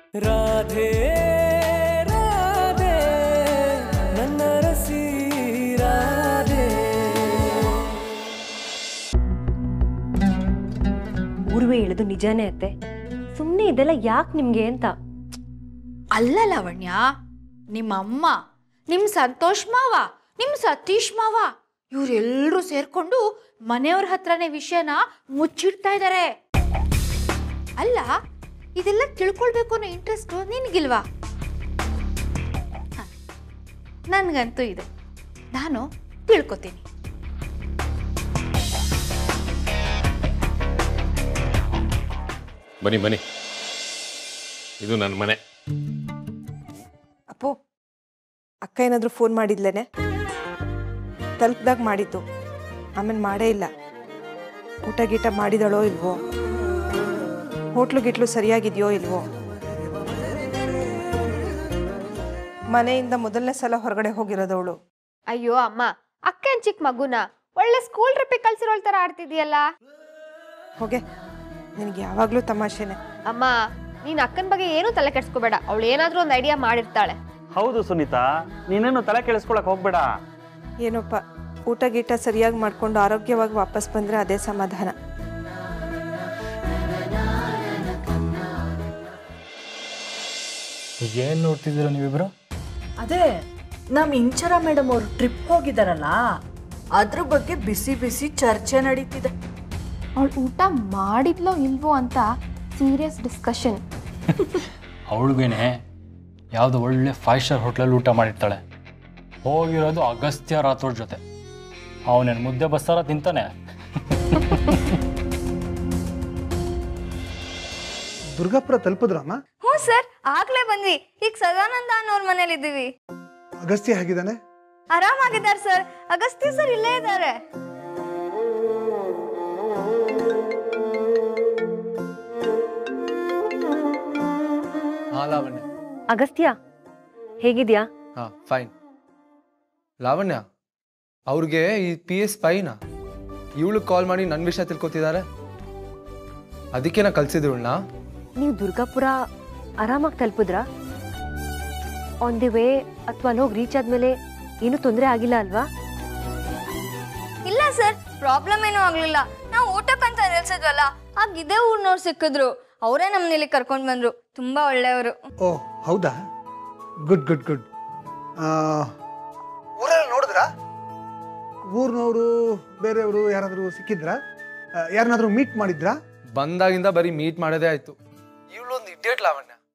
ರಾಧೆ ರಾಧೆ ನನ್ನ ರಸಿ ರಾಧೆ ಊರ್ವೆ ಹೇಳೋದು ನಿಜಾನೇ ಅತ್ತೆ ಸುಮ್ಮನೆ ಇದೆಲ್ಲ ಯಾಕೆ ನಿಮ್ಗೆ ಅಂತ ಅಲ್ಲ ಲಾವಣ್ಯ ನಿಮ್ಮ ಅಮ್ಮ ನಿಮ್ಮ ಸಂತೋಷ್ ಮಾವ ನಿಮ್ಮ ಸತೀಶ್ ಮಾವ ಇವರೆಲ್ಲರೂ ಸೇರ್ಕೊಂಡು ಮನೆಯವ್ರ ಹತ್ರನೇ ವಿಷಯನ ಮುಚ್ಚಿಡ್ತಾ ಇದ್ದಾರೆ ಅಲ್ಲ ಇದೆಲ್ಲ ತಿಳ್ಕೊಳ್ಬೇಕು ಅನ್ನೋ ಇಂಟ್ರೆಸ್ಟ್ ನಿನಗಿಲ್ವಾ ಹ, ನನ್ಗಂತೂ ಇದೆ ನಾನು ತಿಳ್ಕೊತೀನಿ ಬನ್ನಿ ಬನ್ನಿ ಇದು ನನ್ನ ಮನೆ ಅಪ್ಪು ಅಕ್ಕ ಏನಾದರೂ ಫೋನ್ ಮಾಡಿದ್ಲೇನೆ ತಲುಪ್ದಾಗ ಮಾಡಿದ್ದು ಆಮೇಲೆ ಮಾಡೇ ಇಲ್ಲ ಊಟ ಗೀಟ ಮಾಡಿದಳೋ ಇಲ್ವೋ ಹೋಟ್ಲು ಗಿಟ್ಲು ಸರಿಯಾಗಿದೆಯೋ ಇಲ್ವೋ ಮನೆಯಿಂದ ಮೊದಲನೇ ಸಲ ಹೊರಗಡೆ ಹೋಗಿರೋದವಳು ಅಯ್ಯೋ ಅಮ್ಮ ಅಕ್ಕನ್ ಚಿಕ್ಕ ಮಗುನ ಒಳ್ಳೆ ಸ್ಕೂಲ್ ಟ್ರಿಪ್ಪಿಗೆ ಕಳ್ಸಿರೋಳ್ ತರ ಆಡ್ತಿದ್ಯಲ್ಲ ಹೋಗೆ ನಿನಗೆ ಯಾವಾಗಲೂ ತಮಾಷೆನೆ ಅಮ್ಮ ನೀನ್ ಅಕ್ಕನ ಬಗ್ಗೆ ಏನೂ ತಲೆ ಕೆಡ್ಸ್ಕೋಬೇಡ ಅವಳು ಏನಾದ್ರೂ ಒಂದು ಐಡಿಯಾ ಮಾಡಿರ್ತಾಳೆ ಹೌದು ಸುನೀತಾ ನೀನೇನು ತಲೆ ಕೆಡಿಸ್ಕೊಳಕ್ ಹೋಗ್ಬೇಡ ಏನೋಪ್ಪ ಊಟ ಗೀಟ ಸರಿಯಾಗಿ ಮಾಡ್ಕೊಂಡು ಆರೋಗ್ಯವಾಗಿ ವಾಪಸ್ ಬಂದರೆ ಅದೇ ಸಮಾಧಾನ ಏನು ನೋಡ್ತಿದ್ದೀರಾ ನೀವಿಬ್ರು ಅದೇ ನಮ್ಮ ಇಂಚರ ಮೇಡಮ್ ಅವರು ಟ್ರಿಪ್ ಹೋಗಿದಾರಲ್ಲ ಅದ್ರ ಬಗ್ಗೆ ಬಿಸಿ ಬಿಸಿ ಚರ್ಚೆ ನಡೀತಿದೆ ಅವಳು ಊಟ ಮಾಡಿದ್ಲೋ ಇಲ್ವೋ ಅಂತ ಸೀರಿಯಸ್ ಡಿಸ್ಕಷನ್ ಅವಳಿಗೇನೆ ಯಾವುದೋ ಒಳ್ಳೆ ಫೈವ್ ಸ್ಟಾರ್ ಹೋಟ್ಲಲ್ಲಿ ಊಟ ಮಾಡಿರ್ತಾಳೆ ಹೋಗಿರೋದು ಅಗಸ್ತ್ಯ ರಾಥೋಡ್ ಜೊತೆ ಅವನೇನು ಮುದ್ದೆ ಬಸ್ಸಾರ ತಿಂತಾನೆ ದುರ್ಗಾಪುರ ತಲುಪಿದ್ರಮ್ಮ ಹ್ಞೂ ಸರ್ ಆಗ್ಲೇ ಬಂದ್ವಿ ಈಗ ಸದಾನಂದ ಅನ್ನೋರ್ ಮನೇಲಿ ಇದ್ದೀವಿ ಅಗಸ್ತ್ಯ ಹೇಗಿದ್ದಾನೆ ಆರಾಮಾಗಿದ್ದಾರೆ ಸರ್ ಅಗಸ್ತ್ಯ ಸರ್ ಇಲ್ಲೇ ಇದ್ದಾರೆ ಹಾ ಲಾವಣ್ಯ ಅಗಸ್ತ್ಯ ಹೇಗಿದ್ಯಾ ಹಾ ಫೈನ್ ಲಾವಣ್ಯ ಅವ್ರಿಗೆ ಈ ಪಿ ಎಸ್ ಪೈನ ಇವಳು ಕಾಲ್ ಮಾಡಿ ನನ್ನ ವಿಷಯ ತಿಳ್ಕೊತಿದ್ದಾರೆ ಅದಕ್ಕೆ ನಾ ಕಳ್ಸಿದ್ರುಳ್ನ ನೀವು ದುರ್ಗಾಪುರ ಆರಾಮಾಗಿ ತಲುಪಿದ್ರಾ ಆನ್ ದಿ ವೇ ಅಥವಾ ಅಲ್ಲಿ ಹೋಗಿ ರೀಚ್ ಆದ್ಮೇಲೆ ಏನೂ ತೊಂದರೆ ಆಗಿಲ್ಲ ಅಲ್ವಾ ಇಲ್ಲ ಸರ್ ಪ್ರಾಬ್ಲಮ್ ಏನೂ ಆಗ್ಲಿಲ್ಲ ನಾವು ಊಟಕ್ಕಂತ ನಿಲ್ಸಿದ್ವಲ್ಲ ಆಗ ಇದೇ ಊರ್ನವ್ರು ಸಿಕ್ಕಿದ್ರು ಅವರೇ ನಮ್ಮನ್ನ ಇಲ್ಲಿ ಕರ್ಕೊಂಡ್ ಬಂದ್ರು ತುಂಬಾ ಒಳ್ಳೆಯವರು ಓ ಹೌದಾ ಗುಡ್ ಗುಡ್ ಗುಡ್ ಊರೆಲ್ಲ ನೋಡಿದ್ರಾ ಊರ್ನವರು ಬೇರೆಯವರು ಯಾರಾದರೂ ಸಿಕ್ಕಿದ್ರಾ ಯಾರನ್ನಾದ್ರೂ ಮೀಟ್ ಮಾಡಿದ್ರಾ ಬಂದಾಗಿಂದ ಬರೀ ಮೀಟ್ ಮಾಡೋದೇ ಆಯ್ತು ಇವಳೊಂದು ಇಡಿಯಟ್ ಲಾವಣ್ಯ